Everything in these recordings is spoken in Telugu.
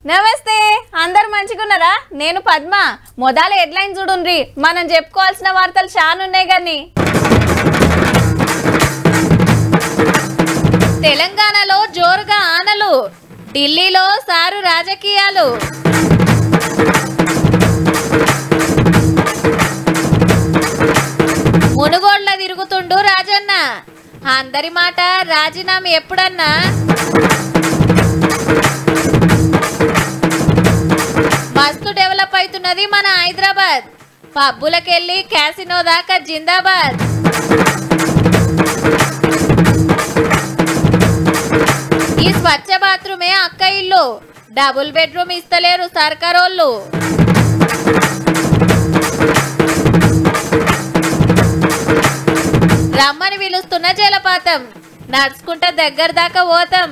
నమస్తే అందరు మంచిగున్నారా నేను పద్మ మొదల హెడ్లైన్ చూడుండ్రి మనం చెప్పుకోవాల్సిన వార్తలు చాలా ఉన్నాయి కానీ తెలంగాణలో జోరుగా ఆనలు ఢిల్లీలో సారు రాజకీయాలు మునుగోడ్ల తిరుగుతుండు రాజన్న అందరి మాట రాజీనామా ఎప్పుడన్నా మస్తు డెవలప్ అవుతున్నది మన హైదరాబాద్ పబ్బులకెళ్ళి క్యాసినో దాకా జిందాబాద్ ఈ స్వచ్ఛ బాత్రూమే అక్క ఇల్లు డబుల్ బెడ్రూమ్ ఇస్తలేరు సర్కారోళ్ళు రమ్మని పిలుస్తున్న జలపాతం నడుచుకుంటా దగ్గర దాకా పోతాం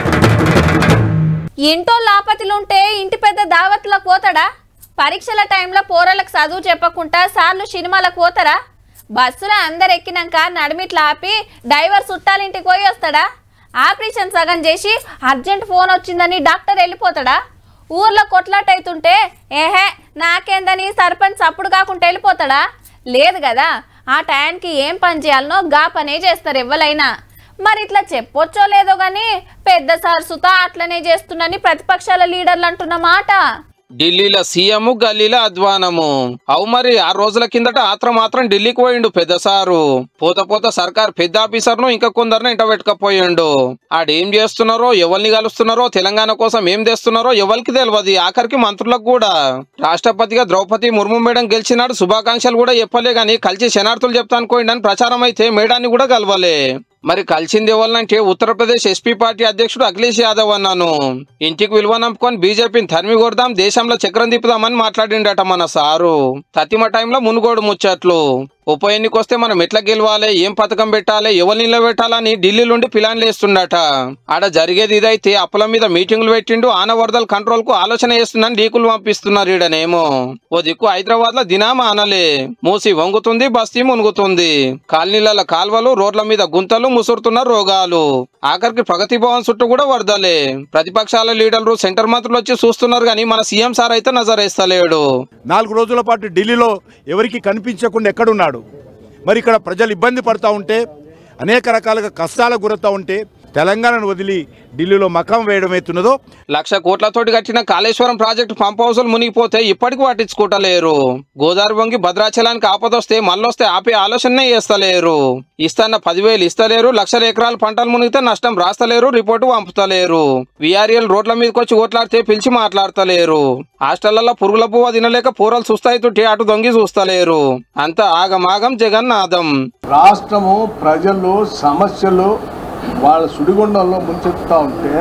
ఇంటో లాపతిలుంటే ఇంటి పెద్ద దావత్లకు పోతాడా పరీక్షల టైంలో పోరలకు చదువు చెప్పకుండా సార్లు సినిమాలకు పోతారా బస్సులో అందరు ఎక్కినాక నడిమిట్లా ఆపి డ్రైవర్ చుట్టాలింటికి పోయి వస్తాడా ఆపరేషన్ సగం చేసి అర్జెంట్ ఫోన్ వచ్చిందని డాక్టర్ వెళ్ళిపోతాడా ఊర్లో కొట్లాట అవుతుంటే ఏహే నాకేందని సర్పంచ్ అప్పుడు కాకుండా వెళ్ళిపోతాడా లేదు కదా ఆ టైంకి ఏం పని చేయాలనో గా పనే చేస్తారు ఎవ్వలైనా మరి ఇట్లా చెప్పొచ్చో లేదో గాని పెద్ద సరసుతో అట్లనే చేస్తుందని ప్రతిపక్షాల లీడర్లు అంటున్న మాట ఢిల్లీలో సీఎం గల్లీలో అధ్వానము అవు మరి ఆ రోజుల కిందట ఆత్రం మాత్రం ఢిల్లీకి పోయిండు పెద్ద సారు పోత పోత సర్కార్ పెద్ద ఆఫీసర్ను ఇంకా కొందరిని ఇంట పెట్టుకపోయిండు ఆడేం చేస్తున్నారో ఎవరిని కలుస్తున్నారో తెలంగాణ కోసం ఏం తెస్తున్నారో ఎవరికి తెలియదు ఆఖరికి మంత్రులకు కూడా రాష్ట్రపతిగా ద్రౌపది ముర్ము మేడం గెలిచినాడు శుభాకాంక్షలు కూడా చెప్పలే గాని కలిసి శనార్థులు చెప్తాను కోయిండని ప్రచారం అయితే మేడాన్ని కూడా కలవలే మరి కలిసింది ఎవరినంటే ఉత్తరప్రదేశ్ ఎస్పీ పార్టీ అధ్యక్షుడు అఖిలేష్ యాదవ్ అన్నాను ఇంటికి విలువ నమ్ముకొని బీజేపీని తరిమి కొడదాం దేశంలో చక్రం తిప్పుదామని మాట్లాడిండట మన సారు తతిమ టైంలో మునుగోడు ముచ్చట్లు ఉప ఎన్నిక వస్తే మనం ఎట్లా గెలవాలి ఏం పథకం పెట్టాలి ఎవరు నిలబెట్టాలని ఢిల్లీ నుండి ప్లాన్లు వేస్తుండట ఆడ జరిగేది ఇదైతే అప్పుల మీద మీటింగులు పెట్టిండు ఆన వరదల కంట్రోల్ కు ఆలోచన చేస్తుందని లీకులు పంపిస్తున్నారు ఈడనేమో ఓ దిక్కు హైదరాబాద్ లో దినామా అనలే మూసి వంగుతుంది బస్తీ మునుగుతుంది కాలనీల కాల్వలు రోడ్ల మీద గుంతలు ముసురుతున్న రోగాలు ఆఖరికి ప్రగతి భవన్ చుట్టూ కూడా వరదలే ప్రతిపక్షాల లీడర్లు సెంటర్ మంత్రులు వచ్చి చూస్తున్నారు కానీ మన సీఎం సార్ అయితే నజరేస్తలేడు నాలుగు రోజుల పాటు ఢిల్లీలో ఎవరికి కనిపించకుండా ఎక్కడున్నాడు మరి ఇక్కడ ప్రజలు ఇబ్బంది పడుతూ ఉంటే అనేక రకాలుగా కష్టాలకు గురవుతూ ఉంటే తెలంగాణను వదిలి ఢిల్లీలో మకం వేయడం అవుతున్నదో లక్ష కోట్లతోటి కట్టిన కాళేశ్వరం ప్రాజెక్టు పంప్ హౌసులు మునిగిపోతే ఇప్పటికి పట్టించుకుంటలేరు గోదావరి వంగి భద్రాచలానికి ఆపదొస్తే మళ్ళొస్తే ఆపే ఆలోచనే చేస్తలేరు ఇస్తాన్న పదివేలు ఇస్తలేరు లక్షల ఎకరాల పంటలు మునిగితే నష్టం రాస్తలేరు రిపోర్టు పంపుతలేరు విఆర్ఎల్ రోడ్ల మీదకి వచ్చి ఓట్లాడితే పిలిచి మాట్లాడతలేరు హాస్టళ్లలో పురుగుల పువ్వ తినలేక పూరలు చూస్తాయితుంటే అటు దొంగి చూస్తలేరు అంతా ఆగమాగం జగన్నాథం రాష్ట్రము ప్రజలు సమస్యలు వాళ్ళ సుడిగుండంలో ముంచెత్తుతా ఉంటే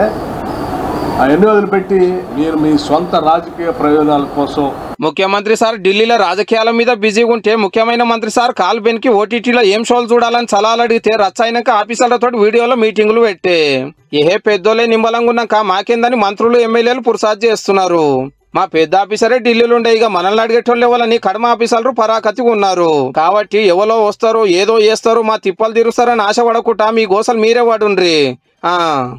అవన్నీ వదిలిపెట్టి మీరు మీ సొంత రాజకీయ ప్రయోజనాల కోసం ముఖ్యమంత్రి సార్ ఢిల్లీలో రాజకీయాల మీద బిజీగా ఉంటే ముఖ్యమైన మంత్రి సార్ కాల్ బెన్కి ఓటీటీలో ఏం షోలు చూడాలని సలహాలు అడిగితే రచ్చయినాక ఆఫీసర్లతో వీడియోలో మీటింగులు పెట్టే ఏహే పెద్దోలే నిమ్మలంగా ఉన్నాక మాకేందని మంత్రులు ఎమ్మెల్యేలు పురుసాద్ చేస్తున్నారు మా పెద్ద ఆఫీసరే ఢిల్లీలో ఉండే ఇక మనల్ని అడిగేటోళ్ళు ఎవరని కడమ ఆఫీసర్లు పరాకతిగా ఉన్నారు కాబట్టి ఎవరో వస్తారు ఏదో చేస్తారు మా తిప్పలు తీరుస్తారని ఆశ పడకుండా మీ గోసలు మీరే పడుండ్రి ఆ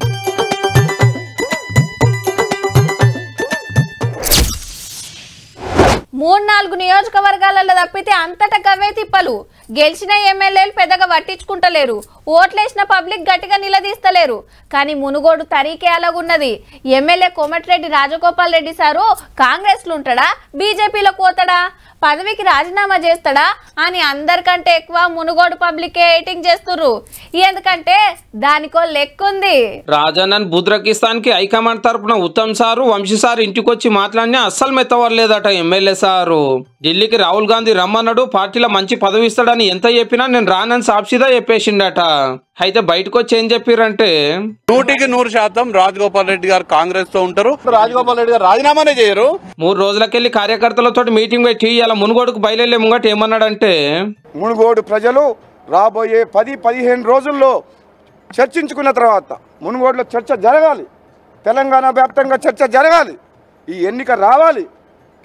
మూడు నాలుగు నియోజకవర్గాలలో తప్పితే అంతటా గవే తిప్పలు గెలిచిన ఎమ్మెల్యేలు పెద్దగా పట్టించుకుంటలేరు ఓట్లేసిన పబ్లిక్ గట్టిగా నిలదీస్తలేరు కానీ మునుగోడు తరీకే అలాగున్నది ఎమ్మెల్యే కోమటిరెడ్డి రాజగోపాల్ రెడ్డి సారు కాంగ్రెస్లో ఉంటాడా బీజేపీలో పోతాడా పదవికి రాజీనామా చేస్తాడా అని అందరికంటే ఎక్కువ మునుగోడు పబ్లికే ఎయిటింగ్ చేస్తుర్రు ఎందుకంటే దానికో లెక్కుంది రాజన్నన్ బుద్రకిస్తాన్ కి హైకమాండ్ తరపున ఉత్తమ్ సారు వంశీ సార్ ఇంటికొచ్చి మాట్లాడినా అస్సలు మెత్తవర్లేదట ఎమ్మెల్యే సారు ఢిల్లీకి రాహుల్ గాంధీ రమ్మన్నాడు పార్టీలో మంచి పదవి ఇస్తాడని ఎంత చెప్పినా నేను రానని సాక్షిగా చెప్పేసిండట అయితే బయటకు వచ్చి ఏం చెప్పారంటే నూటికి నూరు శాతం రాజగోపాల్ రెడ్డి గారు కాంగ్రెస్ తో ఉంటారు రాజగోపాల్ రెడ్డి గారు రాజీనామానే చేయరు మూడు రోజులకెళ్ళి కార్యకర్తలతో మీటింగ్ పెట్టి ఇలా మునుగోడుకు బయలుదేరే ముంగట ఏమన్నాడంటే మునుగోడు ప్రజలు రాబోయే పది పదిహేను రోజుల్లో చర్చించుకున్న తర్వాత మునుగోడులో చర్చ జరగాలి తెలంగాణ వ్యాప్తంగా చర్చ జరగాలి ఈ ఎన్నిక రావాలి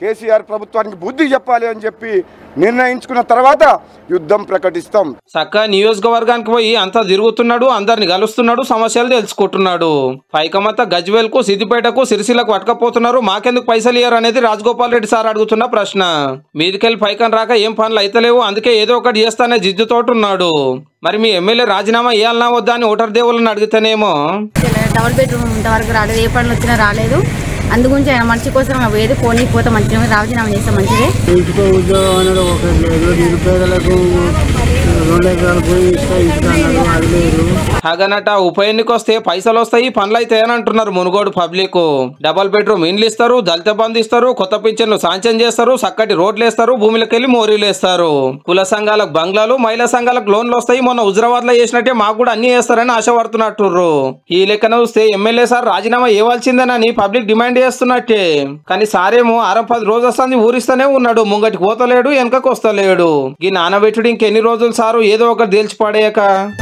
కేసీఆర్ ప్రభుత్వానికి బుద్ధి చెప్పాలి అని చెప్పి నిర్ణయించుకున్న తర్వాత యుద్ధం ప్రకటిస్తాం చక్క నియోజకవర్గానికి పోయి అంతా తిరుగుతున్నాడు అందరిని కలుస్తున్నాడు సమస్యలు తెలుసుకుంటున్నాడు పైకమంతా గజ్వేల్కు సిద్దిపేటకు సిరిసిలకు పట్టుకపోతున్నారు మాకెందుకు పైసలు ఇయ్యరు అనేది రాజగోపాల్ రెడ్డి సార్ అడుగుతున్న ప్రశ్న మీదికెళ్ళి పైకం రాక ఏం పనులు అయితలేవు అందుకే ఏదో ఒకటి చేస్తానే జిద్దుతోటి ఉన్నాడు మరి మీ ఎమ్మెల్యే రాజీనామా ఇవ్వాలన్నా వద్దా అని ఓటర్ దేవుళ్ళని అడిగితేనేమో డబుల్ బెడ్రూమ్ ఇంతవరకు రాలేదు ఏ పనులు వచ్చినా రాలేదు అందుగురించి ఆయన మనిషి కోసం ఏది పోనీ పోతే మంచిగా రాజీనామా చేస్తే మంచిదే ఇంటికో ఉద్యోగం అనేది ఒకటి లేదు నిరుపేదలకు రెండు ఎకరాలు పోయి ఇస్తా ఇస్తా అన్నారు అది లేదు అగనట ఉప ఎన్నిక వస్తే పైసలు వస్తాయి పనులు అవుతాయని అంటున్నారు మునుగోడు పబ్లిక్ డబల్ బెడ్రూమ్ ఇండ్లు ఇస్తారు దళిత బంధు ఇస్తారు కొత్త పింఛన్లు సాంక్షన్ చేస్తారు చక్కటి రోడ్లు వేస్తారు భూమిలోకి వెళ్ళి మోరీలు వేస్తారు కుల సంఘాలకు బంగ్లాలు మహిళా సంఘాలకు లోన్లు వస్తాయి మొన్న హుజరాబాద్ లో చేసినట్టే మాకు కూడా అన్ని వేస్తారని ఆశపడుతున్నట్టుర్రు ఈ లెక్కన చూస్తే ఎమ్మెల్యే సార్ రాజీనామా ఇవ్వాల్సిందేనని పబ్లిక్ డిమాండ్ చేస్తున్నట్టే కానీ సారేమో అరం పది రోజు వస్తుంది ఊరిస్తూనే ఉన్నాడు ముంగటికి పోతలేడు వెనకకు వస్తలేడు ఈ నానబెట్టుడు ఇంకెన్ని రోజులు సారు ఏదో ఒకటి తేల్చి పడేయక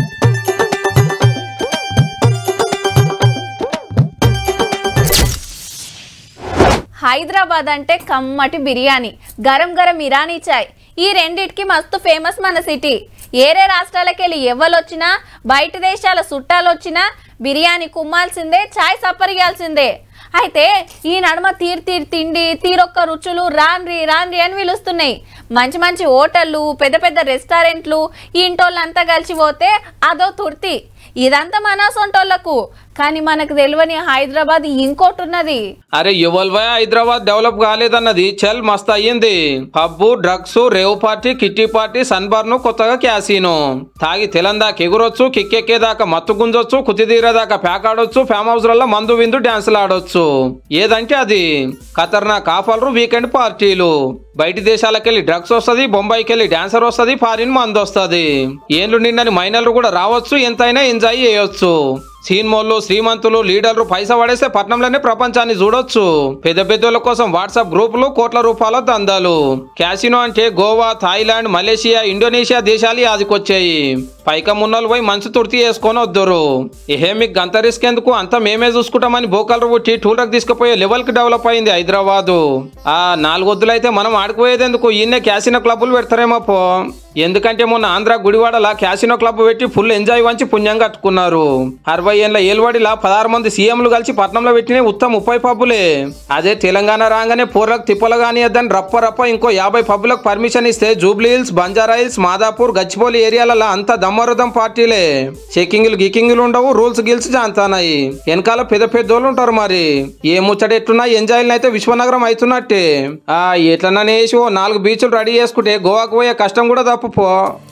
హైదరాబాద్ అంటే కమ్మటి బిర్యానీ గరం గరం ఇరానీ చాయ్ ఈ రెండిటికి మస్తు ఫేమస్ మన సిటీ ఏరే రాష్ట్రాలకు వెళ్ళి ఎవ్వలొచ్చినా బయట దేశాల చుట్టాలు వచ్చినా బిర్యానీ కుమ్మాల్సిందే చాయ్ సప్పరిగాల్సిందే అయితే ఈ నడుమ తీరు తీరు తిండి తీరొక్క రుచులు రాన్రి రాన్రి అని పిలుస్తున్నాయి మంచి మంచి హోటళ్ళు పెద్ద పెద్ద రెస్టారెంట్లు ఈ ఇంటోళ్ళంతా కలిసి పోతే అదో తుర్తి ఇదంతా మన సొంటోళ్లకు కానీ మనకు తెలియని హైదరాబాద్ ఇంకోటి ఉన్నది అరే యువల్వే హైదరాబాద్ డెవలప్ కాలేదన్నది చల్ మస్త్ అయ్యింది pub drugs rave party kitty party సన్బార్ను కొత్తగా క్యాసీను తాగి తెలందాక ఎగురొచ్చు కిక్కెక్కేదాకా మత్తు గుంజొచ్చు కుతిదీరేదాకా ప్యాకాడొచ్చు ఫామ్ హౌస్లలో మందు విందు డాన్సులు ఆడొచ్చు ఏదంటే అది ఖతర్నాక్ ఆఫర్లు వీకెండ్ పార్టీలు బయటి దేశాలకెళ్ళి డ్రగ్స్ వస్తుంది బొంబాయికి వెళ్ళి డాన్సర్ వస్తుంది ఫారిన్ మందు వస్తుంది ఏండ్లు నిండని మైనర్లు కూడా రావచ్చు ఎంతైనా ఎంజాయ్ చేయొచ్చు సినిమాల్లో శ్రీమంతులు లీడర్లు పైసా పడేస్తే పట్నంలోనే ప్రపంచాన్ని చూడొచ్చు పెద్ద పెద్దోళ్ళ కోసం వాట్సాప్ గ్రూపులు కోట్ల రూపాయల దందాలు క్యాసినో అంటే గోవా థాయిలాండ్ మలేషియా ఇండోనేషియా దేశాలు యాదికొచ్చాయి పైక మున్నోళ్ళు పోయి మంచి తుర్తి వేసుకొని వద్దరు ఏహే మీకు గంత రిస్క్ ఎందుకు అంతా మేమే చూసుకుంటామని బోకలరు పుట్టి టూలకు తీసుకుపోయే లెవెల్ కి డెవలప్ అయింది హైదరాబాదు ఆ నాలుగు వద్దులు అయితే మనం ఆడుకుపోయేది ఎందుకు ఈయనే క్యాసినో క్లబ్బులు పెడతారేమో పో ఎందుకంటే మొన్న ఆంధ్ర గుడివాడలా క్యాసినో క్లబ్ పెట్టి ఫుల్ ఎంజాయ్ వంచి పుణ్యం కట్టుకున్నారు అరవై ఏళ్ళ ఏలువాడిలా పదహారు మంది సీఎంలు కలిసి పట్నంలో పెట్టిన ఉత్తమ ముప్పై పబ్బులే అదే తెలంగాణ రాగానే పూర్లకు తిప్పలు కానియద్దని రప్ప రప్ప ఇంకో యాభై పబ్బులకు పర్మిషన్ ఇస్తే జూబ్లీ హిల్స్ బంజారా హిల్స్ మాదాపూర్ గచ్చిబౌలి ఏరియాలలో అంతా దమ్మరుదం పార్టీలే చెకింగ్లు గికింగ్లు ఉండవు రూల్స్ గిల్స్ జాంతానాయి వెనకాల పెద్ద పెద్దోళ్ళు ఉంటారు మరి ఏ ముచ్చట ఎట్టున్నా ఎంజాయ్లు అయితే విశ్వనగరం అవుతున్నట్టే ఆ ఎట్లన్నా వేసి ఓ నాలుగు బీచ్లు రెడీ చేసుకుంటే గోవాకు పోయే కష్టం కూడా తప్పు పో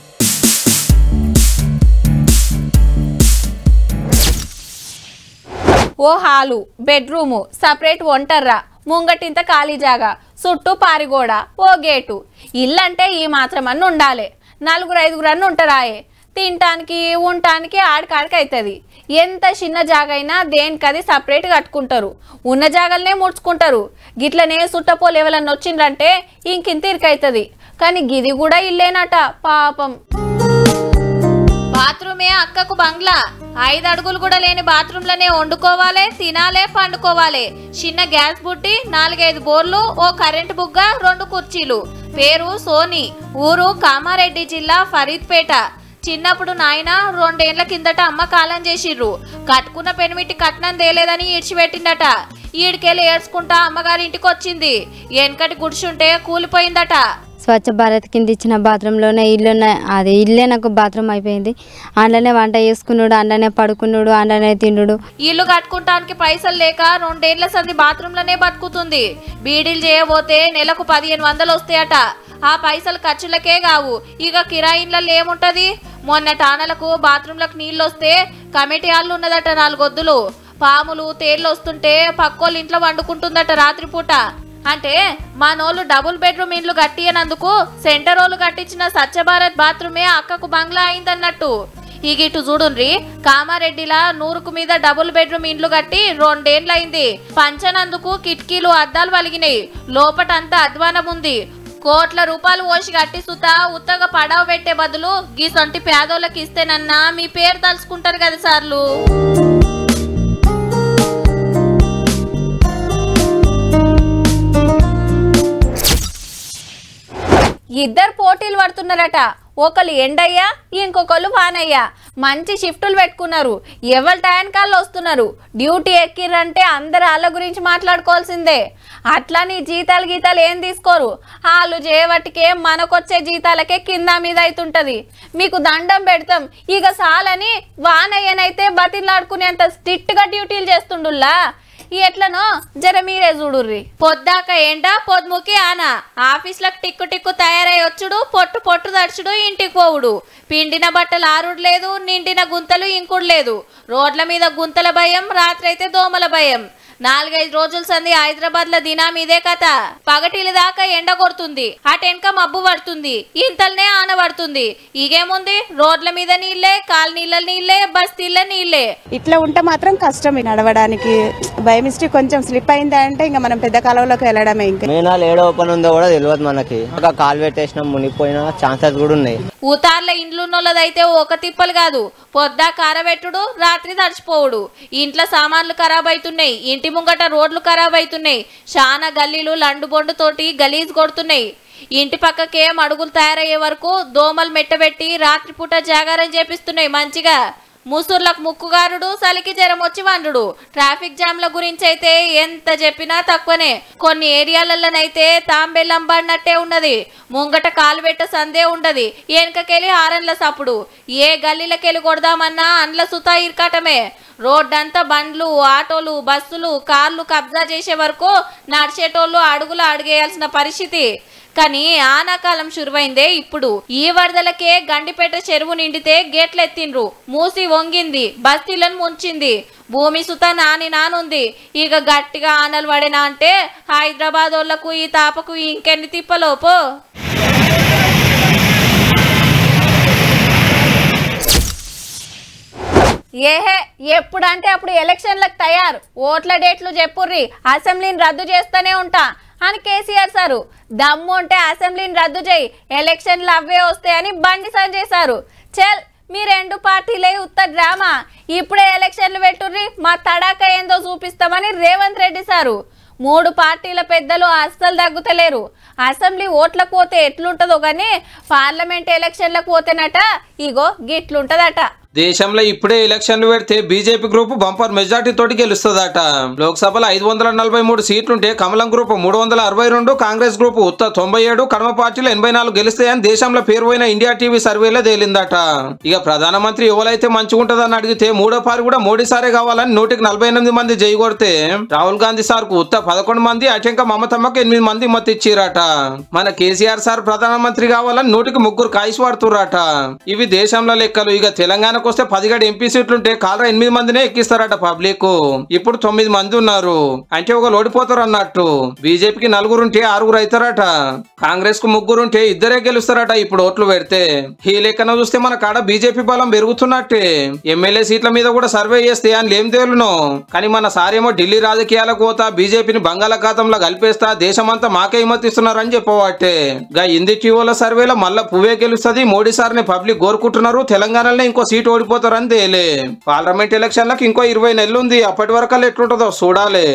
ఓ హాలు బెడ్రూము సపరేట్ వంటర్రా ముంగటింత ఖాళీ జాగా చుట్టూ పారిగోడ ఓ గేటు ఇల్లంటే ఈ మాత్రం అన్న ఉండాలి నలుగురు ఐదుగురు అన్న ఉంటారాయే తినటానికి ఉండటానికి ఆడికాడికి అవుతుంది ఎంత చిన్న జాగ అయినా దేనికది సపరేట్ కట్టుకుంటారు ఉన్న జాగలనే ముడుచుకుంటారు గిట్లనే సుట్టపోలు ఎవరన్నా వచ్చిండ్రంటే ఇంకింత ఇరికైతుంది కానీ గిది కూడా ఇల్లేనట పాపం బాత్రూమే అక్కకు బంగ్లా ఐదు అడుగులు కూడా లేని బాత్రూంలోనే వండుకోవాలి తినాలే పండుకోవాలి చిన్న గ్యాస్ బుట్టి నాలుగైదు బోర్లు ఓ కరెంటు బుగ్గ రెండు కుర్చీలు పేరు సోని ఊరు కామారెడ్డి జిల్లా ఫరీద్పేట చిన్నప్పుడు నాయన రెండేళ్ల కిందట అమ్మ కాలం చేసిర్రు కట్టుకున్న పెనిమిటి కట్నం తేలేదని ఈడ్చిపెట్టిండట ఈడికెళ్ళి ఏడ్చుకుంటా అమ్మగారి ఇంటికి వచ్చింది వెనకటి గుడిసుంటే కూలిపోయిందట స్వచ్ఛ భారత్ కింద ఇచ్చిన బాత్రూంలోనే ఇల్లు అది ఇల్లే నాకు బాత్రూమ్ అయిపోయింది అందులోనే వంట చేసుకున్నాడు అందులోనే పడుకున్నాడు అందులోనే తిండు ఇల్లు కట్టుకుంటానికి పైసలు లేక రెండేళ్ల సంది బాత్రూంలోనే బతుకుతుంది బీడీలు చేయబోతే నెలకు పదిహేను వందలు వస్తాయట ఆ పైసలు ఖర్చులకే కావు ఇక కిరాయిన్లలో ఏముంటది మొన్న టానలకు బాత్రూంలకు నీళ్ళు వస్తే కమిటీ హాళ్ళు ఉన్నదట నాలుగొద్దులు పాములు తేళ్ళు వస్తుంటే పక్కోళ్ళ ఇంట్లో వండుకుంటుందట రాత్రిపూట అంటే మనోళ్ళు డబుల్ బెడ్రూమ్ ఇండ్లు కట్టియనందుకు సెంటర్ వాళ్ళు కట్టించిన స్వచ్ఛ భారత్ బాత్రూమే అక్కకు బంగ్లా అయిందన్నట్టు ఇక ఇటు చూడుండ్రి కామారెడ్డిలా నూరుకు మీద డబుల్ బెడ్రూమ్ ఇండ్లు కట్టి రెండేండ్లయింది పంచనందుకు కిటికీలు అద్దాలు వలిగినాయి లోపటంతా అధ్వానం ఉంది కోట్ల రూపాయలు ఓసి కట్టి సుతా ఉత్తగా పడవ పెట్టే బదులు గీ సొంటి పేదోళ్ళకి ఇస్తేనన్నా మీ పేరు తలుచుకుంటారు కదా సార్లు ఇద్దరు పోటీలు పడుతున్నారట ఒకళ్ళు ఎండయ్య ఇంకొకళ్ళు వానయ్య మంచి షిఫ్టులు పెట్టుకున్నారు ఎవరి టైంకాళ్ళు వస్తున్నారు డ్యూటీ ఎక్కిర్రంటే అందరు వాళ్ళ గురించి మాట్లాడుకోవాల్సిందే అట్లా నీ జీతాలు గీతాలు ఏం తీసుకోరు వాళ్ళు చేయవటికే మనకొచ్చే జీతాలకే కింద మీద అవుతుంటది మీకు దండం పెడతాం ఇక సాలని వానయ్యనైతే బతిలాడుకునేంత స్ట్రిక్ట్ గా డ్యూటీలు చేస్తుండుల్లా ఈ ఎట్లనో జర మీరే చూడుర్రి పొద్దాక ఎండ పొద్దుముకి ఆన ఆఫీస్లకు టిక్కు టిక్కు తయారై వచ్చుడు పొట్టు పొట్టు దడుచుడు ఇంటికి పోవుడు పిండిన బట్టలు ఆరుడు లేదు నిండిన గుంతలు ఇంకుడు లేదు రోడ్ల మీద గుంతల భయం రాత్రైతే దోమల భయం నాలుగైదు రోజుల సంది హైదరాబాద్ లో దినా మీదే కథ పగటిలి దాకా ఎండ కొడుతుంది అటెనక మబ్బు పడుతుంది ఇంతల్నే ఆన పడుతుంది ఇగేముంది రోడ్ల మీద నీళ్ళే కాలు నీళ్ళ నీళ్ళే బస్తీళ్ళ నీళ్ళే ఇట్లా ఉంటే మాత్రం కష్టం నడవడానికి బై మిస్టేక్ కొంచెం స్లిప్ అయిందా అంటే ఇంకా మనం పెద్ద కాలంలోకి వెళ్ళడమే ఇంకా మీనాలు ఏడ ఓపెన్ ఉందో కూడా తెలియదు మనకి ఒక కాలు పెట్టేసిన మునిగిపోయిన ఛాన్సెస్ కూడా ఉన్నాయి ఊతార్ల ఇండ్లున్నోళ్ళదైతే ఒక తిప్పలు కాదు పొద్దా కారబెట్టుడు రాత్రి తడిచిపోవుడు ఇంట్లో సామాన్లు ఖరాబ్ అవుతున్నాయి ఇంటి ముంగట రోడ్లు ఖరాబ్ అవుతున్నాయి చాలా గల్లీలు లండు బొండు తోటి గలీజ్ కొడుతున్నాయి ఇంటి పక్కకేం అడుగులు తయారయ్యే వరకు దోమలు మెట్టబెట్టి రాత్రిపూట జాగారం చేపిస్తున్నాయి మంచిగా ముసూర్లకు ముక్కుగారుడు సలికి జ్వరం వచ్చి వండుడు ట్రాఫిక్ జామ్ల గురించి అయితే ఎంత చెప్పినా తక్కువనే కొన్ని ఏరియాలలోనైతే తాంబెల్లం పడినట్టే ఉన్నది ముంగట కాలు పెట్ట సందే ఉండది వెనకకెళ్ళి హారన్ల సప్పుడు ఏ గల్లీలకెళ్ళి కొడదామన్నా అండ్ల సుతా ఇరకాటమే రోడ్డంతా బండ్లు ఆటోలు బస్సులు కార్లు కబ్జా చేసే వరకు నడిచేటోళ్ళు అడుగులు అడిగేయాల్సిన పరిస్థితి కానీ ఆనాకాలం శురువైందే ఇప్పుడు ఈ వరదలకే గండిపేట చెరువు నిండితే గేట్లు ఎత్తిండ్రు మూసి వంగింది బస్తీలను ముంచింది భూమి సుత నాని నానుంది ఇక గట్టిగా ఆనలు పడినా అంటే హైదరాబాద్ వాళ్ళకు ఈ తాపకు ఇంకెన్ని తిప్పలోపో ఏహే ఎప్పుడంటే అప్పుడు ఎలక్షన్లకు తయారు ఓట్ల డేట్లు చెప్పుర్రి అసెంబ్లీని రద్దు చేస్తూనే ఉంటా అని కేసీఆర్ సారు దమ్ము ఉంటే అసెంబ్లీని రద్దు చేయి ఎలక్షన్లు అవే వస్తాయని బండి చేశారు చెల్ మీ రెండు పార్టీలే ఉత్త డ్రామా ఇప్పుడే ఎలక్షన్లు పెట్టుర్రి మా తడాక ఏందో చూపిస్తామని రేవంత్ రెడ్డి సారు మూడు పార్టీల పెద్దలు అస్సలు తగ్గుతలేరు అసెంబ్లీ ఓట్లకు పోతే ఎట్లుంటదో కానీ పార్లమెంట్ ఎలక్షన్లకు పోతేనట ఇగో గిట్లుంటదట దేశంలో ఇప్పుడే ఎలక్షన్లు పెడితే బీజేపీ గ్రూప్ బంపర్ మెజార్టీ తోటి గెలుస్తుందట లోక్సభలో ఐదు వందల నలభై మూడు సీట్లుంటే కమలం గ్రూప్ మూడు వందల అరవై రెండు కాంగ్రెస్ గ్రూప్ ఉత్త తొంభై ఏడు కడమ పార్టీలు ఎనభై నాలుగు గెలుస్తాయని దేశంలో పేరు పోయిన ఇండియా టీవీ సర్వేలో తేలిందట ఇక ప్రధానమంత్రి ఎవరైతే మంచిగుంటదని అడిగితే మూడో పారి కూడా మోడీ సారే కావాలని నూటికి నలభై ఎనిమిది మంది జై కొడితే రాహుల్ గాంధీ సార్ కు ఉత్త పదకొండు మంది అటెంక మమతమ్మకు ఎనిమిది మంది మద్దతు ఇచ్చిరట మన కేసీఆర్ సార్ ప్రధానమంత్రి కావాలని నూటికి ముగ్గురు కాయిస్ వాడుతుర్రట ఇవి దేశంలో లెక్కలు ఇక తెలంగాణకు వస్తే పదిహేడు ఎంపీ సీట్లుంటే కాలరా ఎనిమిది మందినే ఎక్కిస్తారట పబ్లిక్ ఇప్పుడు తొమ్మిది మంది ఉన్నారు అంటే ఒక ఓడిపోతారు అన్నట్టు బీజేపీకి నలుగురు ఉంటే ఆరుగురు అవుతారట కాంగ్రెస్ కు ముగ్గురు ఉంటే ఇద్దరే గెలుస్తారట ఇప్పుడు ఓట్లు పెడితే ఈ లెక్కన చూస్తే మన కాడ బీజేపీ బలం పెరుగుతున్నట్టే ఎమ్మెల్యే సీట్ల మీద కూడా సర్వే చేస్తే అని ఏం తేలును కానీ మన సారేమో ఢిల్లీ రాజకీయాలకు పోతా బీజేపీని బంగాళాఖాతంలో కలిపేస్తా దేశమంతా మాకే హిమతిస్తున్నారని చెప్పబట్టే గా హిందీ టీవీల సర్వేలో మళ్ళా పువ్వే గెలుస్తుంది మోడీ సార్ని పబ్లిక్ కోరుకుంటున్నారు తెలంగాణలో ఇంకో సీట్ ఓడిపోతారని తేలే పార్లమెంట్ ఎలక్షన్లకు ఇంకో ఇరవై నెలలు ఉంది అప్పటి వరకు ఎట్లుంటుందో చూడాలి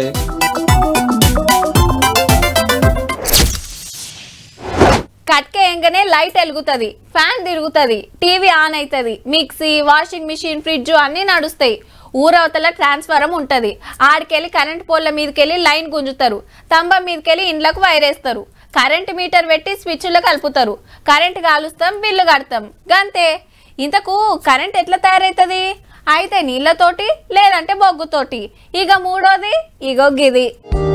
కట్కేయంగానే లైట్ వెలుగుతుంది ఫ్యాన్ తిరుగుతుంది టీవీ ఆన్ అవుతుంది మిక్సీ వాషింగ్ మిషన్ ఫ్రిడ్జ్ అన్నీ నడుస్తాయి ఊరవతల ట్రాన్స్ఫారం ఉంటుంది ఆడికెళ్ళి కరెంట్ పోల్ల మీదకెళ్ళి లైన్ గుంజుతారు స్తంభం మీదకెళ్ళి ఇండ్లకు వైరేస్తారు కరెంట్ మీటర్ పెట్టి స్విచ్లో కలుపుతారు కరెంట్ కాలుస్తాం బిల్లు కడతాం గంతే ఇంతకు కరెంట్ ఎట్లా తయారవుతుంది అయితే నీళ్ళతోటి లేదంటే బొగ్గుతోటి ఇక మూడోది ఇగో గిది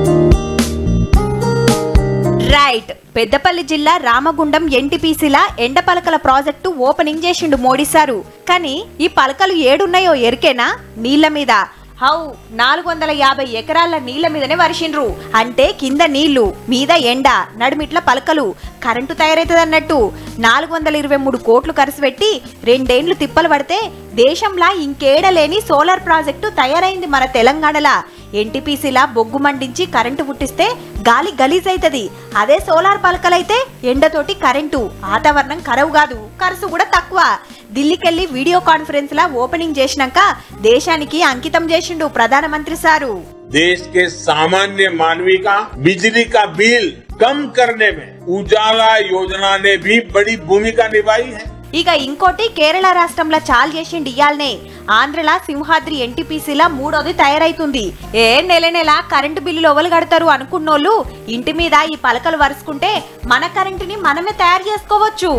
రైట్ పెద్దపల్లి జిల్లా రామగుండం ఎన్టీపీసీల ఎండ పలకల ప్రాజెక్టు ఓపెనింగ్ చేసిండు మోడీ సారు కానీ ఈ పలకలు ఏడున్నాయో ఎరికేనా నీళ్ల మీద హౌ నాలుగు వందల యాభై ఎకరాల నీళ్ల మీదనే వర్షిండ్రు అంటే కింద నీళ్లు మీద ఎండ నడుమిట్ల పలకలు కరెంటు తయారైతుంది అన్నట్టు నాలుగు వందల ఇరవై మూడు కోట్లు ఖర్చు పెట్టి రెండేండ్లు తిప్పలు పడితే దేశంలా ఇంకేడలేని సోలార్ ప్రాజెక్టు తయారైంది మన తెలంగాణలా ఎన్టీపీసీలా బొగ్గు మండించి కరెంటు పుట్టిస్తే గాలి గలీజ్ అవుతుంది అదే సోలార్ పలకలైతే ఎండతోటి కరెంటు వాతావరణం కరవు కాదు ఖర్చు కూడా తక్కువ ఢిల్లీకెళ్ళి వీడియో కాన్ఫరెన్స్ లా ఓపెనింగ్ చేసినాక దేశానికి అంకితం చేసిండు ప్రధానమంత్రి సారు देश के सामान्य मानवी का बिजली का बिल कम करने में उजाला योजना ने भी बड़ी भूमिका निभाई है ఇక ఇంకోటి కేరళ రాష్ట్రంలో చాలు చేసిండి ఇయాలనే ఆంధ్రలా సింహాద్రి ఎన్టీపీసీలా మూడోది తయారైతుంది ఏ నెల నెల కరెంటు బిల్లులు ఎవరు కడతారు అనుకున్నోళ్ళు ఇంటి మీద ఈ పలకలు వరుసుకుంటే మన కరెంటుని మనమే తయారు చేసుకోవచ్చు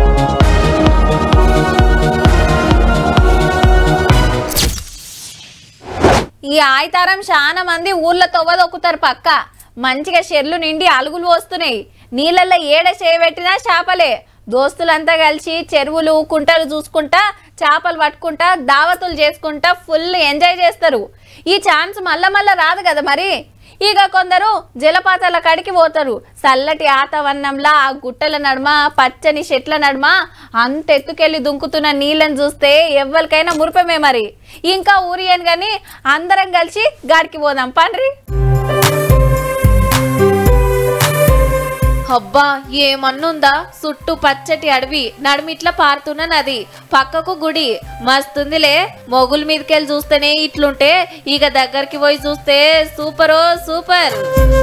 ఈ ఆయితారం చాలా మంది ఊర్లో తొవ్వదొక్కుతారు పక్క మంచిగా చెర్లు నిండి అలుగులు వస్తున్నాయి నీళ్ళల్లో ఏడ చేయబెట్టినా చేపలే దోస్తులంతా కలిసి చెరువులు కుంటలు చూసుకుంటా చేపలు పట్టుకుంటా దావతులు చేసుకుంటా ఫుల్ ఎంజాయ్ చేస్తారు ఈ ఛాన్స్ మళ్ళా మళ్ళా రాదు కదా మరి ఇక కొందరు జలపాతాల కాడికి పోతారు చల్లటి ఆతవన్నంలా ఆ గుట్టల నడుమ పచ్చని చెట్ల నడుమ అంత ఎత్తుకెళ్ళి దుంకుతున్న నీళ్ళని చూస్తే ఎవ్వరికైనా మురిపమే మరి ఇంకా ఊరియన్ గాని అందరం కలిసి గాడికి పోదాం పండ్రి అబ్బా ఏమన్నుందా చుట్టూ పచ్చటి అడవి నడుమిట్లా పారుతున్న నది పక్కకు గుడి మస్తుందిలే మొగుల మీదకెళ్ళి చూస్తేనే ఇట్లుంటే ఇక దగ్గరికి పోయి చూస్తే సూపరో సూపర్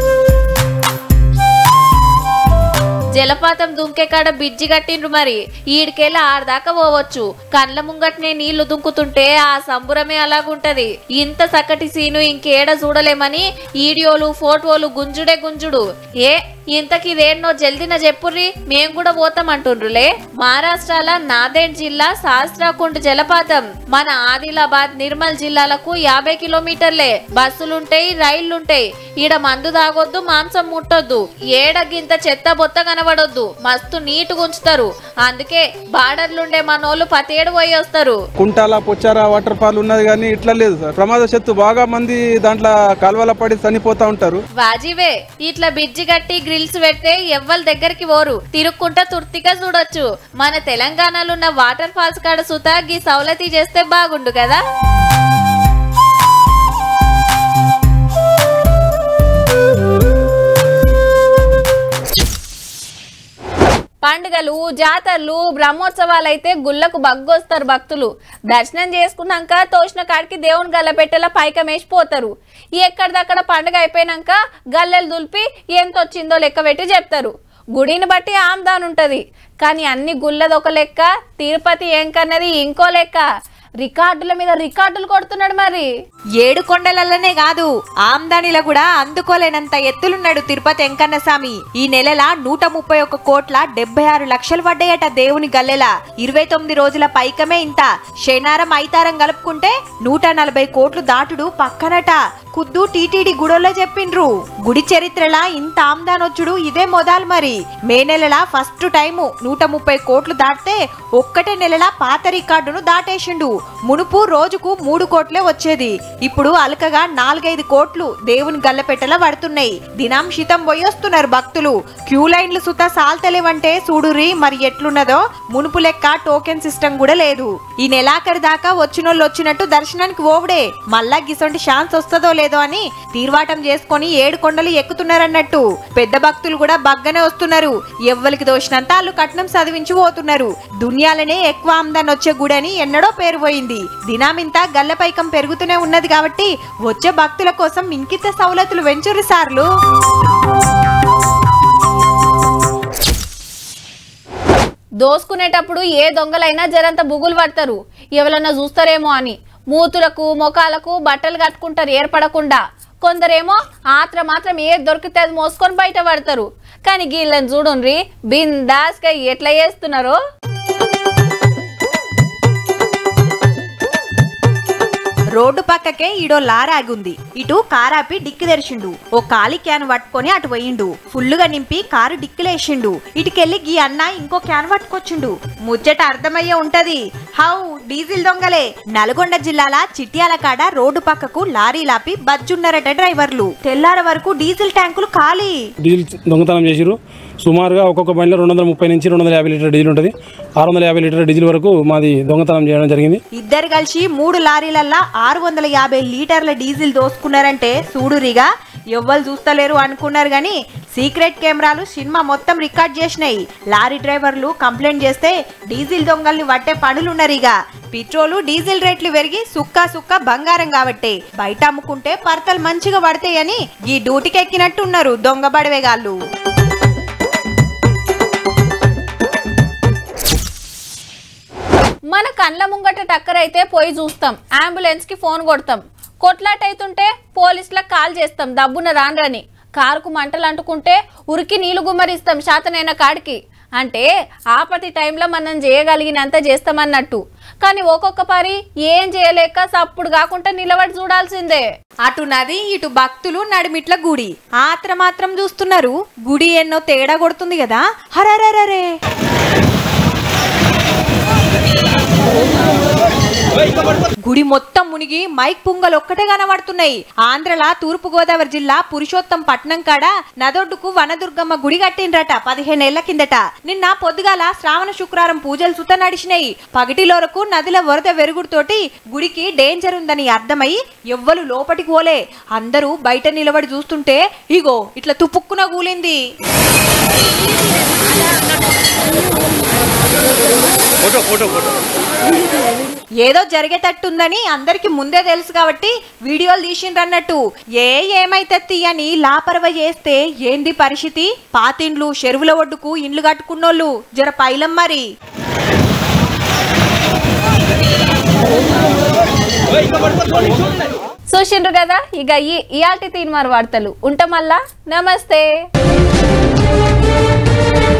జలపాతం దుంకే కాడ బిజ్జి కట్టిండ్రు మరి ఈడికెళ్ళి ఆడదాకా పోవచ్చు కండ్ల ముంగట్నే నీళ్లు దుంకుతుంటే ఆ సంబురమే అలాగుంటది ఇంత చక్కటి సీను ఇంకేడ చూడలేమని ఈడియోలు ఫోటోలు గుంజుడే గుంజుడు ఏ ఇంతకి ఇదేన్నో జల్దిన చెప్పుర్రి మేం కూడా పోతామంటుండ్రులే మహారాష్ట్రాల నాదేడ్ జిల్లా శాస్త్రాకుండ్ జలపాతం మన ఆదిలాబాద్ నిర్మల్ జిల్లాలకు యాభై కిలోమీటర్లే బస్సులుంటాయి రైళ్లుంటాయి ఈడ మందు తాగొద్దు మాంసం ముట్టొద్దు ఏడగింత చెత్త బొత్త కనబడొద్దు మస్తు నీటుగా ఉంచుతారు అందుకే బార్డర్లుండే మనోళ్ళు పతేడు పోయి వస్తారు కుంటాల పొచ్చార వాటర్ ఫాల్ ఉన్నది కానీ ఇట్లా లేదు సార్ ప్రమాద శత్తు బాగా మంది దాంట్లో కాలువల పడి చనిపోతా ఉంటారు వాజివే ఇట్లా బిజ్జి కట్టి గ్రిల్స్ పెడితే ఎవ్వరి దగ్గరికి పోరు తిరుక్కుంటా తుర్తిగా చూడొచ్చు మన తెలంగాణలో ఉన్న వాటర్ ఫాల్స్ కాడ సుతా గీ సౌలతి చేస్తే బాగుండు కదా పండుగలు జాతరలు బ్రహ్మోత్సవాలు అయితే గుళ్ళకు బగ్గొస్తారు భక్తులు దర్శనం చేసుకున్నాక తోసిన కాడికి దేవుని గల్ల పెట్టేలా పైకం వేసిపోతారు ఎక్కడిదక్కడ పండుగ అయిపోయినాక గల్లెలు దులిపి ఎంత వచ్చిందో లెక్క పెట్టి చెప్తారు గుడిని బట్టి ఆమ్దాన్ ఉంటది కానీ అన్ని గుళ్ళది ఒక లెక్క తిరుపతి ఏంకన్నది ఇంకో లెక్క రికార్డుల మీద రికార్డులు కొడుతున్నాడు మరి ఏడు కొండలల్లనే కాదు ఆమ్దానిలో కూడా అందుకోలేనంత ఎత్తులున్నాడు తిరుపతి వెంకన్న స్వామి ఈ నెలల నూట ముప్పై ఒక్క కోట్ల డెబ్బై ఆరు లక్షలు పడ్డాయట దేవుని గల్లెల ఇరవై తొమ్మిది రోజుల పైకమే ఇంత శనారం ఐతారం కలుపుకుంటే నూట నలభై కోట్లు దాటుడు పక్కనట ఖుద్దు టీటీడీ గుడోల్లో చెప్పిండ్రు గుడి చరిత్రలా ఇంత ఆమ్దానొచ్చుడు ఇదే మొదలు మరి మే నెలల ఫస్ట్ టైము నూట ముప్పై కోట్లు దాటితే ఒక్కటే నెలల పాత రికార్డును దాటేసిండు మునుపు రోజుకు మూడు కోట్లే వచ్చేది ఇప్పుడు అలకగా నాలుగైదు కోట్లు దేవుని గల్లపెట్టెలా పడుతున్నాయి దినం శితం పోయి వస్తున్నారు భక్తులు క్యూ లైన్లు సుత సాల్తలేవంటే చూడురి మరి ఎట్లున్నదో మునుపు లెక్క టోకెన్ సిస్టమ్ కూడా లేదు ఈ నెలాఖరు దాకా వచ్చినోళ్ళు వచ్చినట్టు దర్శనానికి ఓవుడే మళ్ళా గిసొంటి ఛాన్స్ వస్తుందో లేదో అని తీర్వాటం చేసుకొని ఏడు కొండలు ఎక్కుతున్నారన్నట్టు పెద్ద భక్తులు కూడా బగ్గనే వస్తున్నారు ఎవ్వరికి దోషినంత వాళ్ళు కట్నం చదివించి పోతున్నారు దునియాలనే ఎక్కువ ఆమ్దాన్ వచ్చే గుడి అని ఎన్నడో పేరు పోయింది దినామింత గల్లపైకం పెరుగుతూనే ఉన్నది కాబట్టి వచ్చే భక్తుల కోసం ఇంకిత సౌలతులు వెంచురు సార్లు దోసుకునేటప్పుడు ఏ దొంగలైనా జరంత బుగులు పడతారు ఎవరన్నా చూస్తారేమో అని మూతులకు మొఖాలకు బట్టలు కట్టుకుంటారు ఏర్పడకుండా కొందరేమో ఆత్ర మాత్రం ఏ దొరికితే అది మోసుకొని బయట పడతారు కానీ గీళ్ళని చూడుండ్రి బిందాస్గా ఎట్లా చేస్తున్నారో రోడ్డు పక్కకే ఈడో లారాగుంది ఇటు కారాపి డిక్కి తెరిచిండు ఓ ఖాళీ క్యాన్ పట్టుకొని అటు పోయిండు ఫుల్లుగా నింపి కారు డిక్కిలేసిండు ఇటుకెళ్ళి గీ అన్న ఇంకో క్యాన్ పట్టుకొచ్చిండు ముచ్చట అర్థమయ్యే ఉంటది హౌ డీజిల్ దొంగలే నల్గొండ జిల్లాల చిట్యాల కాడ రోడ్డు పక్కకు లారీ లాపి బజ్జున్నారట డ్రైవర్లు తెల్లార వరకు డీజిల్ ట్యాంకులు ఖాళీ డీజిల్ దొంగతనం చేసిరు సుమారుగా ఒక్కొక్క బండిలో రెండు వందల ముప్పై నుంచి రెండు వందల యాభై లీటర్ డీజిల్ ఉంటుంది ఆరు వందల యాభై లీటర్ డీజిల్ వరకు మాది దొంగతనం చేయడం జరిగింది ఇద్దరు కలిసి మూడు లారీలల్లా ఆరు వందల యాభై లీటర్ల డీజిల్ దోసుకున్నారంటే చూడురిగా ఎవ్వరు చూస్తలేరు అనుకున్నారు గాని సీక్రెట్ కెమెరాలు సినిమా మొత్తం రికార్డ్ చేసినాయి లారీ డ్రైవర్లు కంప్లైంట్ చేస్తే డీజిల్ దొంగల్ని పట్టే పనులున్నారిగా పెట్రోలు డీజిల్ రేట్లు పెరిగి సుక్క సుక్క బంగారం కాబట్టే బయట అమ్ముకుంటే పర్తలు మంచిగా పడతాయని ఈ డ్యూటీకి ఎక్కినట్టు ఉన్నారు దొంగ బడవేగాళ్ళు మన కండ్ల ముంగట టక్కర్ అయితే పోయి చూస్తాం అంబులెన్స్ కి ఫోన్ కొడతాం కొట్లాట అవుతుంటే పోలీసులకు కాల్ చేస్తాం దబ్బున రాండ్రని కారుకు మంటలు అంటుకుంటే ఉరికి నీళ్లు గుమ్మరిస్తాం శాతనైన కాడికి అంటే ఆపతి టైంలో మనం చేయగలిగినంత చేస్తామన్నట్టు కానీ ఒక్కొక్క పరి ఏం చేయలేక సప్పుడు కాకుండా నిలబడి చూడాల్సిందే అటు నది ఇటు భక్తులు నడిమిట్ల గుడి ఆత్ర మాత్రం చూస్తున్నారు గుడి ఎన్నో తేడా కొడుతుంది కదా హరరరే గుడి మొత్తం మునిగి మైక్ పుంగలు ఒక్కటే కనబడుతున్నాయి ఆంధ్రల తూర్పు గోదావరి జిల్లా పురుషోత్తం పట్నం కాడ నదొడ్డుకు వనదుర్గమ్మ గుడి కట్టిండ్రట పదిహేనేళ్ల కిందట నిన్న పొద్దుగాల శ్రావణ శుక్రవారం పూజలు సుత నడిచినాయి పగటిలోరకు నదిల వరద వెరుగుడుతోటి గుడికి డేంజర్ ఉందని అర్థమై ఎవ్వరు లోపటికి పోలే అందరూ బయట నిలబడి చూస్తుంటే ఇగో ఇట్లా తుపుక్కున కూలింది ఫోటో ఫోటో ఫోటో ఏదో జరిగేటట్టుందని అందరికి ముందే తెలుసు కాబట్టి వీడియోలు తీసిండ్రన్నట్టు ఏ ఏమైతే తీయని లాపరవ చేస్తే ఏంది పరిస్థితి పాతిండ్లు చెరువుల ఒడ్డుకు ఇండ్లు కట్టుకున్నోళ్ళు జర పైలం మరి చూసిండ్రు కదా ఇక ఈ ఇయాల్టి తీన్మార్ వార్తలు ఉంటామల్లా నమస్తే